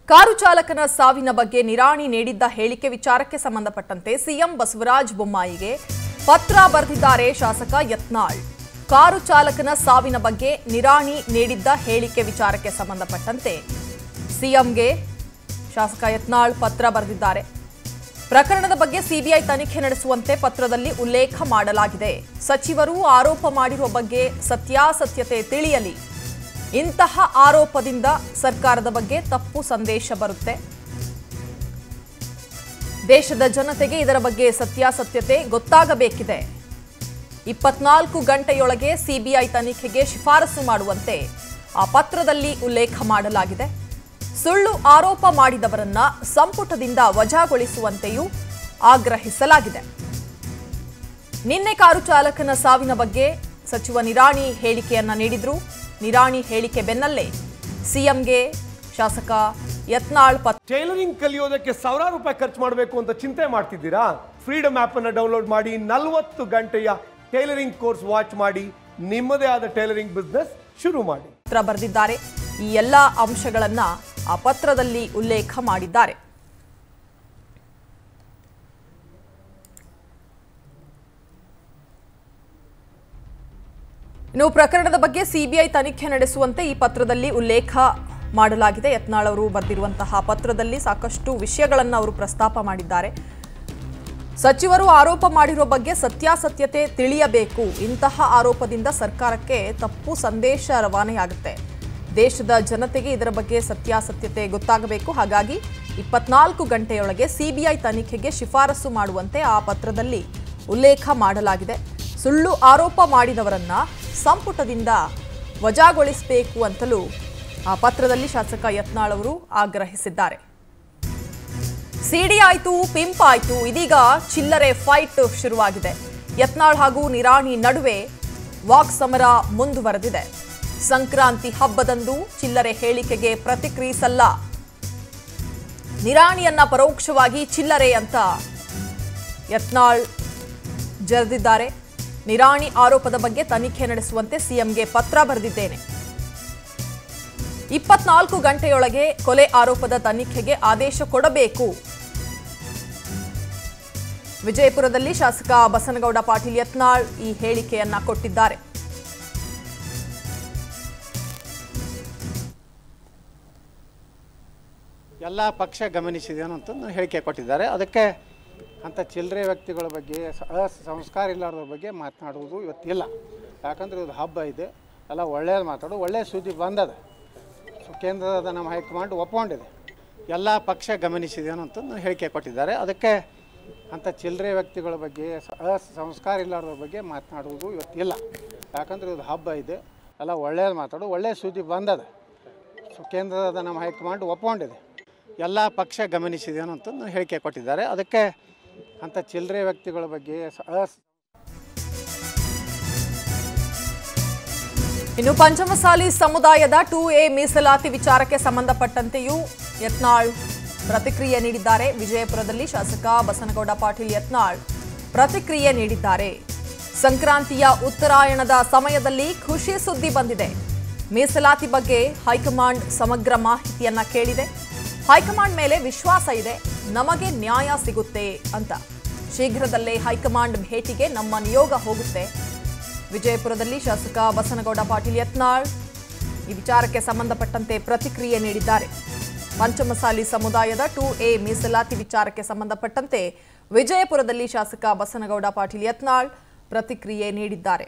car ಚಾಲಕನ ಸಾವಿನ ಬಗ್ಗೆ ನಿರಾಣಿ ನೀಡಿದ್ದ ಹೇಳಿಕೆ ವಿಚಾರಕ್ಕೆ ಸಂಬಂಧಪಟ್ಟಂತೆ ಸಿಎಂ ಬಸವರಾಜ ಬೊಮ್ಮಾಯಿಗೆ ಪತ್ರ ಬರೆದಿದ್ದಾರೆ ಶಾಸಕ ಯತ್ನಾಳ್ ಕಾರು ಚಾಲಕನ ಸಾವಿನ ಬಗ್ಗೆ ನಿರಾಣಿ ನೀಡಿದ್ದ ಹೇಳಿಕೆ ವಿಚಾರಕ್ಕೆ ಸಂಬಂಧಪಟ್ಟಂತೆ ಸಿಎಂಗೆ ಶಾಸಕ ಯತ್ನಾಳ್ ಪತ್ರ ಬರೆದಿದ್ದಾರೆ ಪ್ರಕರಣದ ಬಗ್ಗೆ ಸಿಬಿಐ ತನಿಖೆ ನಡೆಸುವಂತೆ ಪತ್ರದಲ್ಲಿ ಉಲ್ಲೇಖ ಮಾಡಲಾಗಿದೆ ಸಚಿವರು ಆರೋಪ ಮಾಡಿರುವ ಬಗ್ಗೆ ಸತ್ಯಾಸತ್ಯತೆ ತಿಳಿಯಲಿ ಇಂತಹ ಆರೋಪದಿಂದ ಸರ್ಕಾರದ ಬಗ್ಗೆ ತಪ್ಪು ಸಂದೇಶ ಬರುತ್ತೆ ದೇಶದ ಜನತೆಗೆ ಇದರ ಬಗ್ಗೆ ಸತ್ಯಾಸತ್ಯತೆ ಗೊತ್ತಾಗಬೇಕಿದೆ ಇಪ್ಪತ್ನಾಲ್ಕು ಗಂಟೆಯೊಳಗೆ ಸಿಬಿಐ ತನಿಖೆಗೆ ಶಿಫಾರಸು ಮಾಡುವಂತೆ ಆ ಪತ್ರದಲ್ಲಿ ಉಲ್ಲೇಖ ಮಾಡಲಾಗಿದೆ ಸುಳ್ಳು ಆರೋಪ ಮಾಡಿದವರನ್ನ ಸಂಪುಟದಿಂದ ವಜಾಗೊಳಿಸುವಂತೆಯೂ ಆಗ್ರಹಿಸಲಾಗಿದೆ ನಿನ್ನೆ ಕಾರು ಚಾಲಕನ ಸಾವಿನ ಬಗ್ಗೆ ಸಚಿವ ನಿರಾಣಿ ಹೇಳಿಕೆಯನ್ನ ನೀಡಿದ್ರು ನಿರಾಣಿ ಹೇಳಿಕೆ ಬೆನ್ನಲ್ಲೇ ಸಿಎಂಗೆ ಶಾಸಕ ಯತ್ನಾಳ್ ಪತ್ರ ಟೈಲರಿಂಗ್ ಕಲಿಯೋದಕ್ಕೆ ಸಾವಿರಾರು ರೂಪಾಯಿ ಖರ್ಚು ಮಾಡಬೇಕು ಅಂತ ಚಿಂತೆ ಮಾಡ್ತಿದ್ದೀರಾ ಫ್ರೀಡಮ್ ಆಪ್ ಅನ್ನು ಡೌನ್ಲೋಡ್ ಮಾಡಿ ನಲವತ್ತು ಗಂಟೆಯ ಟೈಲರಿಂಗ್ ಕೋರ್ಸ್ ವಾಚ್ ಮಾಡಿ ನಿಮ್ಮದೇ ಆದ ಟೈಲರಿಂಗ್ ಬಿಸ್ನೆಸ್ ಶುರು ಮಾಡಿ ಪತ್ರ ಬರೆದಿದ್ದಾರೆ ಈ ಎಲ್ಲ ಅಂಶಗಳನ್ನ ಆ ಪತ್ರದಲ್ಲಿ ಉಲ್ಲೇಖ ಮಾಡಿದ್ದಾರೆ ಇನ್ನು ಪ್ರಕರಣದ ಬಗ್ಗೆ ಸಿಬಿಐ ತನಿಖೆ ನಡೆಸುವಂತೆ ಈ ಪತ್ರದಲ್ಲಿ ಉಲ್ಲೇಖ ಮಾಡಲಾಗಿದೆ ಯತ್ನಾಳ್ ಅವರು ಬರೆದಿರುವಂತಹ ಪತ್ರದಲ್ಲಿ ಸಾಕಷ್ಟು ವಿಷಯಗಳನ್ನು ಅವರು ಪ್ರಸ್ತಾಪ ಮಾಡಿದ್ದಾರೆ ಸಚಿವರು ಆರೋಪ ಮಾಡಿರುವ ಬಗ್ಗೆ ಸತ್ಯಾಸತ್ಯತೆ ತಿಳಿಯಬೇಕು ಇಂತಹ ಆರೋಪದಿಂದ ಸರ್ಕಾರಕ್ಕೆ ತಪ್ಪು ಸಂದೇಶ ರವಾನೆಯಾಗುತ್ತೆ ದೇಶದ ಜನತೆಗೆ ಇದರ ಬಗ್ಗೆ ಸತ್ಯಾಸತ್ಯತೆ ಗೊತ್ತಾಗಬೇಕು ಹಾಗಾಗಿ ಇಪ್ಪತ್ನಾಲ್ಕು ಗಂಟೆಯೊಳಗೆ ಸಿಬಿಐ ತನಿಖೆಗೆ ಶಿಫಾರಸು ಮಾಡುವಂತೆ ಆ ಪತ್ರದಲ್ಲಿ ಉಲ್ಲೇಖ ಮಾಡಲಾಗಿದೆ ಸುಳ್ಳು ಆರೋಪ ಮಾಡಿದವರನ್ನ ಸಂಪುಟದಿಂದ ವಜಾಗೊಳಿಸಬೇಕು ಅಂತಲೂ ಆ ಪತ್ರದಲ್ಲಿ ಶಾಸಕ ಯತ್ನಾಳ್ ಅವರು ಆಗ್ರಹಿಸಿದ್ದಾರೆ ಸಿಡಿ ಆಯ್ತು ಪಿಂಪ್ ಆಯ್ತು ಇದೀಗ ಚಿಲ್ಲರೆ ಫೈಟ್ ಶುರುವಾಗಿದೆ ಯತ್ನಾಳ್ ಹಾಗೂ ನಿರಾಣಿ ನಡುವೆ ವಾಕ್ ಸಮರ ಮುಂದುವರೆದಿದೆ ಸಂಕ್ರಾಂತಿ ಹಬ್ಬದಂದು ಚಿಲ್ಲರೆ ಹೇಳಿಕೆಗೆ ಪ್ರತಿಕ್ರಿಯಿಸಲ್ಲ ನಿರಾಣಿಯನ್ನ ಪರೋಕ್ಷವಾಗಿ ಚಿಲ್ಲರೆ ಅಂತ ಯತ್ನಾಳ್ ಜರೆದಿದ್ದಾರೆ ನಿರಾಣಿ ಆರೋಪದ ಬಗ್ಗೆ ತನಿಖೆ ನಡೆಸುವಂತೆ ಸಿಎಂಗೆ ಪತ್ರ ಬರೆದಿದ್ದೇನೆ ಇಪ್ಪತ್ನಾಲ್ಕು ಗಂಟೆಯೊಳಗೆ ಕೊಲೆ ಆರೋಪದ ತನಿಖೆಗೆ ಆದೇಶ ಕೊಡಬೇಕು ವಿಜಯಪುರದಲ್ಲಿ ಶಾಸಕ ಬಸನಗೌಡ ಪಾಟೀಲ್ ಯತ್ನಾಳ್ ಈ ಹೇಳಿಕೆಯನ್ನ ಕೊಟ್ಟಿದ್ದಾರೆ ಎಲ್ಲ ಪಕ್ಷ ಗಮನಿಸಿದೇನು ಅಂತ ನಾನು ಹೇಳಿಕೆ ಕೊಟ್ಟಿದ್ದಾರೆ ಅದಕ್ಕೆ ಅಂಥ ಚಿಲ್ಲರೆ ವ್ಯಕ್ತಿಗಳ ಬಗ್ಗೆ ಸ- ಸಂಸ್ಕಾರ ಇಲ್ಲಾರ್ದ್ರ ಬಗ್ಗೆ ಮಾತನಾಡುವುದು ಇವತ್ತಿಲ್ಲ ಯಾಕಂದ್ರೆ ಇದು ಹಬ್ಬ ಇದೆ ಎಲ್ಲ ಒಳ್ಳೆಯದು ಮಾತಾಡು ಒಳ್ಳೆಯ ಸುದ್ದಿ ಬಂದದ ಸೊ ಕೇಂದ್ರದ ನಮ್ಮ ಹೈಕಮಾಂಡ್ ಒಪ್ಕೊಂಡಿದೆ ಎಲ್ಲ ಪಕ್ಷ ಗಮನಿಸಿದೇನು ಅಂತ ನಾನು ಹೇಳಿಕೆ ಕೊಟ್ಟಿದ್ದಾರೆ ಅದಕ್ಕೆ ಅಂಥ ಚಿಲ್ಲರೆ ವ್ಯಕ್ತಿಗಳ ಬಗ್ಗೆ ಸ- ಸಂಸ್ಕಾರ ಇಲ್ಲಾರ್ದ್ರ ಬಗ್ಗೆ ಮಾತನಾಡುವುದು ಇವತ್ತಿಲ್ಲ ಯಾಕಂದ್ರೆ ಇದು ಹಬ್ಬ ಇದೆ ಎಲ್ಲ ಒಳ್ಳೆಯದು ಮಾತಾಡು ಒಳ್ಳೆಯ ಸುದ್ದಿ ಬಂದದ ಸೊ ಕೇಂದ್ರದ ನಮ್ಮ ಹೈಕಮಾಂಡ್ ಒಪ್ಕೊಂಡಿದೆ ಎಲ್ಲ ಪಕ್ಷ ಗಮನಿಸಿದೇನು ಅಂತ ನಾನು ಹೇಳಿಕೆ ಕೊಟ್ಟಿದ್ದಾರೆ ಅದಕ್ಕೆ ಅಂಥ ಚಿಲ್ಲರೆ ವ್ಯಕ್ತಿಗಳ ಬಗ್ಗೆ ಸ- ಇನ್ನು ಪಂಚಮಸಾಲಿ ಸಮುದಾಯದ ಟೂ ಎ ಮೀಸಲಾತಿ ವಿಚಾರಕ್ಕೆ ಸಂಬಂಧಪಟ್ಟಂತೆಯೂ ಯತ್ನಾಳ್ ಪ್ರತಿಕ್ರಿಯೆ ನೀಡಿದ್ದಾರೆ ವಿಜಯಪುರದಲ್ಲಿ ಶಾಸಕ ಬಸನಗೌಡ ಪಾಟೀಲ್ ಯತ್ನಾಳ್ ಪ್ರತಿಕ್ರಿಯೆ ನೀಡಿದ್ದಾರೆ ಸಂಕ್ರಾಂತಿಯ ಉತ್ತರಾಯಣದ ಸಮಯದಲ್ಲಿ ಖುಷಿ ಸುದ್ದಿ ಬಂದಿದೆ ಮೀಸಲಾತಿ ಬಗ್ಗೆ ಹೈಕಮಾಂಡ್ ಸಮಗ್ರ ಮಾಹಿತಿಯನ್ನ ಕೇಳಿದೆ ಹೈಕಮಾಂಡ್ ಮೇಲೆ ವಿಶ್ವಾಸ ಇದೆ ನಮಗೆ ನ್ಯಾಯ ಸಿಗುತ್ತೆ ಅಂತ ಶೀಘ್ರದಲ್ಲೇ ಹೈಕಮಾಂಡ್ ಭೇಟಿಗೆ ನಮ್ಮ ನಿಯೋಗ ಹೋಗುತ್ತೆ ವಿಜಯಪುರದಲ್ಲಿ ಶಾಸಕ ಬಸನಗೌಡ ಪಾಟೀಲ್ ಯತ್ನಾಳ್ ಈ ವಿಚಾರಕ್ಕೆ ಸಂಬಂಧಪಟ್ಟಂತೆ ಪ್ರತಿಕ್ರಿಯೆ ನೀಡಿದ್ದಾರೆ ಪಂಚಮಸಾಲಿ ಸಮುದಾಯದ ಟೂ ಎ ಮೀಸಲಾತಿ ವಿಚಾರಕ್ಕೆ ಸಂಬಂಧಪಟ್ಟಂತೆ ವಿಜಯಪುರದಲ್ಲಿ ಶಾಸಕ ಬಸನಗೌಡ ಪಾಟೀಲ್ ಯತ್ನಾಳ್ ಪ್ರತಿಕ್ರಿಯೆ ನೀಡಿದ್ದಾರೆ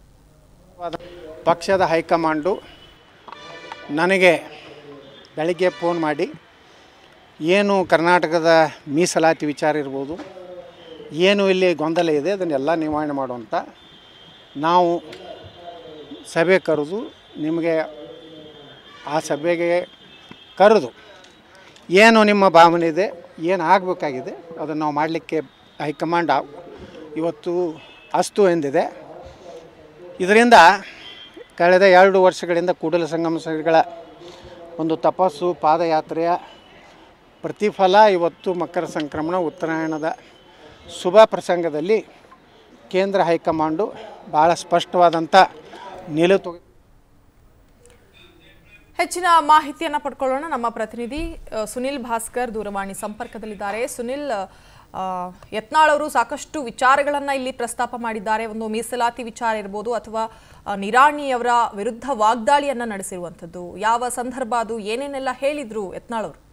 ಪಕ್ಷದ ಹೈಕಮಾಂಡು ನನಗೆ ಬೆಳಗ್ಗೆ ಫೋನ್ ಮಾಡಿ ಏನು ಕರ್ನಾಟಕದ ಮೀಸಲಾತಿ ವಿಚಾರ ಇರ್ಬೋದು ಏನು ಇಲ್ಲಿ ಗೊಂದಲ ಇದೆ ಅದನ್ನೆಲ್ಲ ನಿವಾರಣೆ ಮಾಡುವಂಥ ನಾವು ಸಭೆ ಕರೆದು ನಿಮಗೆ ಆ ಸಭೆಗೆ ಕರೆದು ಏನು ನಿಮ್ಮ ಭಾವನೆ ಇದೆ ಏನು ಆಗಬೇಕಾಗಿದೆ ಅದನ್ನು ನಾವು ಮಾಡಲಿಕ್ಕೆ ಹೈಕಮಾಂಡ್ ಆ- ಇವತ್ತು ಅಸ್ತು ಎಂದಿದೆ ಇದರಿಂದ ಕಳೆದ ಎರಡು ವರ್ಷಗಳಿಂದ ಕೂಡಲ ಸಂಗಮ ಶ್ರೀಗಳ ಒಂದು ತಪಸ್ಸು ಪಾದಯಾತ್ರೆಯ ಪ್ರತಿಫಲ ಇವತ್ತು ಮಕರ ಸಂಕ್ರಮಣ ಉತ್ತರಾಯಣದ ಶುಭ ಪ್ರಸಂಗದಲ್ಲಿ ಕೇಂದ್ರ ಹೈಕಮಾಂಡು ಭಾಳ ಸ್ಪಷ್ಟವಾದಂಥ ನಿಲುವು ಹೆಚ್ಚಿನ ಮಾಹಿತಿಯನ್ನ ಪಡ್ಕೊಳ್ಳೋಣ ನಮ್ಮ ಪ್ರತಿನಿಧಿ ಅ, ಸುನಿಲ್ ಭಾಸ್ಕರ್ ದೂರವಾಣಿ ಸಂಪರ್ಕದಲ್ಲಿದ್ದಾರೆ ಸುನಿಲ್ ಆ, ಯತ್ನಾಳ್ ಅವರು ಸಾಕಷ್ಟು ವಿಚಾರಗಳನ್ನ ಇಲ್ಲಿ ಪ್ರಸ್ತಾಪ ಮಾಡಿದ್ದಾರೆ ಒಂದು ಮೀಸಲಾತಿ ವಿಚಾರ ಇರ್ಬೋದು ಅಥವಾ ಆ, ನಿರಾಣಿ ಅವರ ವಿರುದ್ಧ ವಾಗ್ದಾಳಿಯನ್ನ ನಡೆಸಿರುವಂಥದ್ದು ಯಾವ ಸಂದರ್ಭ ಅದು ಏನೇನೆಲ್ಲ ಹೇಳಿದ್ರು ಯತ್ನಾಳ್ ಅವರು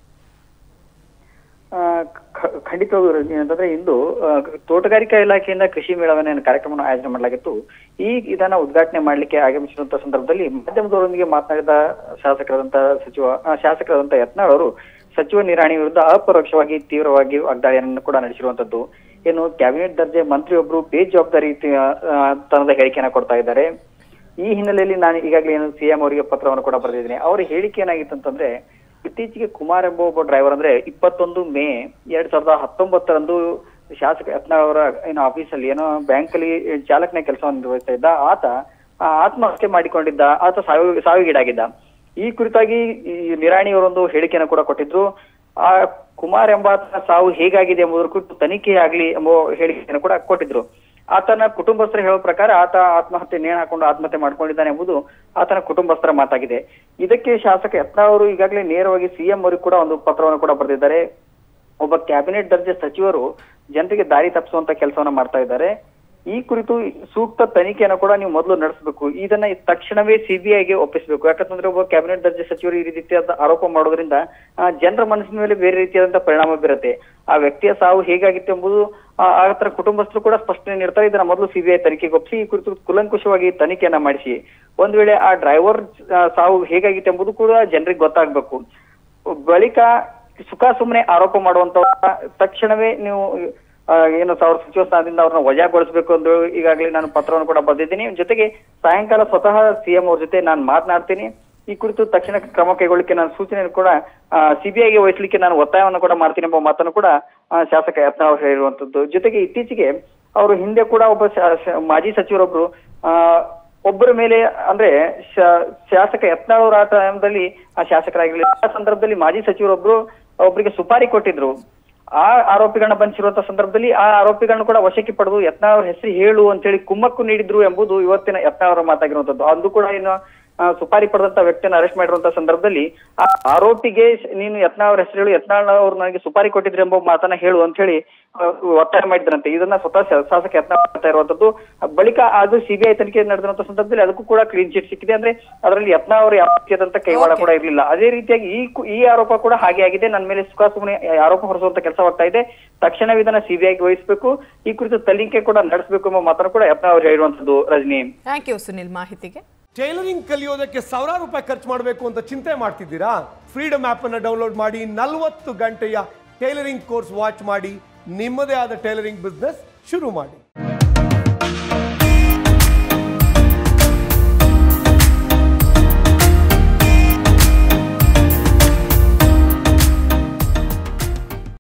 ಆ, ಖ- ಖಂಡಿತವಾಗ್ಲೂ ರಜನಿ ಅಂತಂದ್ರೆ ಇಂದು ಆ, ತೋಟಗಾರಿಕಾ ಇಲಾಖೆಯಿಂದ ಕೃಷಿ ಮೇಳವನ್ನ ಕಾರ್ಯಕ್ರಮವನ್ನು ಆಯೋಜನೆ ಮಾಡಲಾಗಿತ್ತು ಈ ಇದನ್ನ ಉದ್ಘಾಟನೆ ಮಾಡಲಿಕ್ಕೆ ಆಗಮಿಸಿರುವಂತಹ ಸಂದರ್ಭದಲ್ಲಿ ಮಾಧ್ಯಮದವರೊಂದಿಗೆ ಮಾತನಾಡಿದ ಶಾಸಕರಾದಂತ ಸಚಿವ ಆ, ಶಾಸಕರಾದಂತ ಯತ್ನಾಳ್ ಅವರು ಸಚಿವ ನಿರಾಣಿ ವಿರುದ್ಧ ಅಪರೋಕ್ಷವಾಗಿ ತೀವ್ರವಾಗಿ ವಾಗ್ದಾಳಿಯನ್ನು ಕೂಡ ನಡೆಸಿರುವಂತದ್ದು ಏನು ಕ್ಯಾಬಿನೆಟ್ ದರ್ಜೆ ಮಂತ್ರಿಯೊಬ್ಬರು ಬೇಜವಾಬ್ದಾರಿ ಆ, ಆ, ತನದ ಹೇಳಿಕೆಯನ್ನ ಕೊಡ್ತಾ ಇದ್ದಾರೆ ಈ ಹಿನ್ನೆಲೆಯಲ್ಲಿ ನಾನು ಈಗಾಗಲೇ ಏನು ಸಿಎಂ ಅವರಿಗೆ ಪತ್ರವನ್ನು ಕೂಡ ಬರೆದಿದ್ದೀನಿ ಅವರ ಹೇಳಿಕೆ ಏನಾಗಿತ್ತು ಅಂತಂದ್ರೆ ಇತ್ತೀಚೆಗೆ ಕುಮಾರ್ ಎಂಬ ಒಬ್ಬ ಡ್ರೈವರ್ ಅಂದ್ರೆ ಇಪ್ಪತ್ತೊಂದು ಮೇ ಎರಡ್ ಸಾವಿರದ ಹತ್ತೊಂಬತ್ತರಂದು ಶಾಸಕ ಯತ್ನಾಳ್ ಅವರ ಏನು ಆಫೀಸಲ್ಲಿ ಏನೋ ಬ್ಯಾಂಕ್ ಅಲ್ಲಿ ಚಾಲಕನ ಕೆಲಸವನ್ನು ನಿರ್ವಹಿಸ್ತಾ ಇದ್ದ ಆತ ಆ, ಆತ್ಮಹತ್ಯೆ ಮಾಡಿಕೊಂಡಿದ್ದ ಆತ ಸಾವಿಗೆ ಸಾವಿಗೀಡಾಗಿದ್ದ ಈ ಕುರಿತಾಗಿ ಈ ನಿರಾಣಿಯವರೊಂದು ಹೇಳಿಕೆಯನ್ನು ಕೂಡ ಕೊಟ್ಟಿದ್ರು ಆ ಕುಮಾರ್ ಎಂಬಾತನ ಸಾವು ಹೇಗಾಗಿದೆ ಎಂಬುದರ ಕುರಿತು ತನಿಖೆ ಆಗ್ಲಿ ಎಂಬ ಹೇಳಿಕೆಯನ್ನು ಕೂಡ ಕೊಟ್ಟಿದ್ರು ಆತನ ಕುಟುಂಬಸ್ಥರು ಹೇಳೋ ಪ್ರಕಾರ ಆತ ಆತ್ಮಹತ್ಯೆ ನೇಣು ಹಾಕೊಂಡು ಆತ್ಮಹತ್ಯೆ ಮಾಡ್ಕೊಂಡಿದ್ದಾನೆ ಎಂಬುದು ಆತನ ಕುಟುಂಬಸ್ಥರ ಮಾತಾಗಿದೆ ಇದಕ್ಕೆ ಶಾಸಕ ಯತ್ನಾಳ್ ಅವರು ಈಗಾಗಲೇ ನೇರವಾಗಿ ಸಿಎಂ ಅವರಿಗೆ ಕೂಡ ಒಂದು ಪತ್ರವನ್ನು ಕೂಡ ಬರೆದಿದ್ದಾರೆ ಒಬ್ಬ ಕ್ಯಾಬಿನೆಟ್ ದರ್ಜೆ ಸಚಿವರು ಜನರಿಗೆ ದಾರಿ ತಪ್ಪಿಸುವಂತ ಕೆಲಸವನ್ನ ಮಾಡ್ತಾ ಇದ್ದಾರೆ ಈ ಕುರಿತು ಸೂಕ್ತ ತನಿಖೆಯನ್ನು ಕೂಡ ನೀವು ಮೊದಲು ನಡೆಸಬೇಕು ಇದನ್ನ ತಕ್ಷಣವೇ ಸಿಬಿಐಗೆ ಒಪ್ಪಿಸಬೇಕು ಯಾಕಂತಂದ್ರೆ ಒಬ್ಬ ಕ್ಯಾಬಿನೆಟ್ ದರ್ಜೆ ಸಚಿವರು ಈ ರೀತಿಯಾದ ಆರೋಪ ಮಾಡೋದ್ರಿಂದ ಆ, ಜನರ ಮನಸ್ಸಿನ ಮೇಲೆ ಬೇರೆ ರೀತಿಯಾದಂತಹ ಪರಿಣಾಮ ಬೀರುತ್ತೆ ಆ ವ್ಯಕ್ತಿಯ ಸಾವು ಹೇಗಾಗಿತ್ತು ಎಂಬುದು ಆ ಆತರ ಕುಟುಂಬಸ್ಥರು ಕೂಡ ಸ್ಪಷ್ಟನೆ ನೀಡ್ತಾರೆ ಇದನ್ನ ಮೊದಲು ಸಿಬಿಐ ತನಿಖೆಗೆ ಒಪ್ಪಿಸಿ ಈ ಕುರಿತು ಕುಲಂಕುಷವಾಗಿ ತನಿಖೆಯನ್ನ ಮಾಡಿಸಿ ಒಂದ್ ವೇಳೆ ಆ ಡ್ರೈವರ್ ಸಾವು ಹೇಗಾಗಿತ್ತು ಎಂಬುದು ಕೂಡ ಜನರಿಗೆ ಗೊತ್ತಾಗ್ಬೇಕು ಬಳಿಕ ಸುಖ ಸುಮ್ಮನೆ ಆರೋಪ ಮಾಡುವಂತ ತಕ್ಷಣವೇ ನೀವು ಆ, ಏನು ಸಾವಿರ ಸಚಿವ ಸ್ಥಾನದಿಂದ ಅವ್ರನ್ನ ವಜಾಗೊಳಿಸಬೇಕು ಎಂದು ಈಗಾಗಲೇ ನಾನು ಪತ್ರವನ್ನು ಕೂಡ ಬರೆದಿದ್ದೀನಿ ಜೊತೆಗೆ ಸಾಯಂಕಾಲ ಸ್ವತಃ ಸಿಎಂ ಅವ್ರ ಜೊತೆ ನಾನು ಮಾತನಾಡ್ತೀನಿ ಈ ಕುರಿತು ತಕ್ಷಣ ಕ್ರಮ ಕೈಗೊಳ್ಳಿಕ್ಕೆ ನಾನು ಸೂಚನೆಯನ್ನು ಕೂಡ ಸಿಬಿಐಗೆ ವಹಿಸಲಿಕ್ಕೆ ನಾನು ಒತ್ತಾಯವನ್ನು ಕೂಡ ಮಾಡ್ತೀನಿ ಎಂಬ ಮಾತನ್ನು ಕೂಡ ಆ, ಶಾಸಕ ಯತ್ನ ಅವರು ಹೇಳಿರುವಂತದ್ದು ಜೊತೆಗೆ ಇತ್ತೀಚೆಗೆ ಅವರು ಹಿಂದೆ ಕೂಡ ಒಬ್ಬ ಶಾ- ಶಾ- ಮಾಜಿ ಸಚಿವರೊಬ್ರು ಆ ಒಬ್ಬರ ಮೇಲೆ ಅಂದ್ರೆ ಶಾ- ಶಾಸಕ ಯತ್ನಾಳ್ ಅವರ ಆ ಟೈಮ್ದಲ್ಲಿ ಆ ಶಾಸಕರಾಗಿರ್ಲಿಲ್ಲ ಆ ಸಂದರ್ಭದಲ್ಲಿ ಮಾಜಿ ಸಚಿವರೊಬ್ರು ಒಬ್ಬರಿಗೆ ಸುಪಾರಿ ಕೊಟ್ಟಿದ್ರು ಆ ಆರೋಪಿಗಳನ್ನ ಬಂಧಿಸಿರುವಂತ ಸಂದರ್ಭದಲ್ಲಿ ಆ ಆರೋಪಿಗಳನ್ನ ಕೂಡ ವಶಕ್ಕೆ ಪಡೆದು ಯತ್ನಾಳ್ ಅವ್ರ ಹೆಸರು ಹೇಳು ಅಂತೇಳಿ ಕುಮ್ಮಕ್ಕು ನೀಡಿದ್ರು ಎಂಬುದು ಇವತ್ತಿನ ಯತ್ನಾಳ್ ಅವರ ಮಾತಾಗಿರುವಂತದ್ದು ಅಂದು ಕೂಡ ಏನು ಆ, ಸುಪಾರಿ ಪಡೆದಂತ ವ್ಯಕ್ತಿಯನ್ನು ಅರೆಸ್ಟ್ ಮಾಡಿರುವಂತ ಸಂದರ್ಭದಲ್ಲಿ ಆ ಆರೋಪಿಗೆ ಶ- ನೀನು ಯತ್ನಾಳ್ ಅವ್ರ ಹೆಸರು ಹೇಳು ಯತ್ನಾಳ್ ಅವ್ರು ನನಗೆ ಸುಪಾರಿ ಕೊಟ್ಟಿದ್ರು ಎಂಬ ಮಾತನ್ನ ಹೇಳು ಅಂತ ಹೇಳಿ ಆ, ಒತ್ತಾಯ ಮಾಡಿದ್ರಂತೆ ಇದನ್ನ ಸ್ವತಃ ಶಾ- ಶಾಸಕ ಯತ್ನಾಳ್ ಮಾಡ್ತಾ ಇರುವಂತದ್ದು ಬಳಿಕ ಅದು ಸಿಬಿಐ ತನಿಖೆ ನಡೆದಿರುವಂತ ಸಂದರ್ಭದಲ್ಲಿ ಅದಕ್ಕೂ ಕೂಡ ಕ್ಲೀನ್ ಚಿಟ್ ಸಿಕ್ಕಿದೆ ಅಂದ್ರೆ ಅದರಲ್ಲಿ ಯತ್ನ ಅವರು ಯಾವ ರೀತಿಯಾದಂತ ಕೈವಾಡ ಕೂಡ ಇರಲಿಲ್ಲ ಅದೇ ರೀತಿಯಾಗಿ ಈ ಕು- ಈ ಆರೋಪ ಕೂಡ ಹಾಗೆ ಆಗಿದೆ ನನ್ನ ಮೇಲೆ ಸುಖ ಸುಮ್ಮನೆ ಆರೋಪ ಹೊರಿಸುವಂತ ಕೆಲಸವಾಗ್ತಾ ಇದೆ ತಕ್ಷಣ ಇದನ್ನ ಸಿಬಿಐಗೆ ವಹಿಸಬೇಕು ಈ ಕುರಿತು ತನಿಖೆ ಕೂಡ ನಡೆಸಬೇಕು ಎಂಬ ಮಾತನ್ನು ಕೂಡ ಯತ್ನ ಅವರು ಹೇಳಿರುವಂತದ್ದು ರಜನಿ ಥ್ಯಾಂಕ್ ಯು ಸುನಿಲ್ ಮಾಹಿತಿಗೆ ಟೈಲರಿಂಗ್ ಕಲಿಯೋದಕ್ಕೆ ಸಾವಿರಾರು ರೂಪಾಯಿ ಖರ್ಚು ಮಾಡಬೇಕು ಅಂತ ಚಿಂತೆ ಮಾಡ್ತಿದ್ದೀರಾ ಫ್ರೀಡಮ್ ಆಪ್ ಅನ್ನು ಡೌನ್ಲೋಡ್ ಮಾಡಿ ನಲವತ್ತು ಗಂಟೆಯ ಟೈಲರಿಂಗ್ ಕೋರ್ಸ್ ವಾಚ್ ಮಾಡಿ ನಿಮ್ಮದೇ ಆದ ಟೈಲರಿಂಗ್ ಬಿಸ್ನೆಸ್ ಶುರು ಮಾಡಿ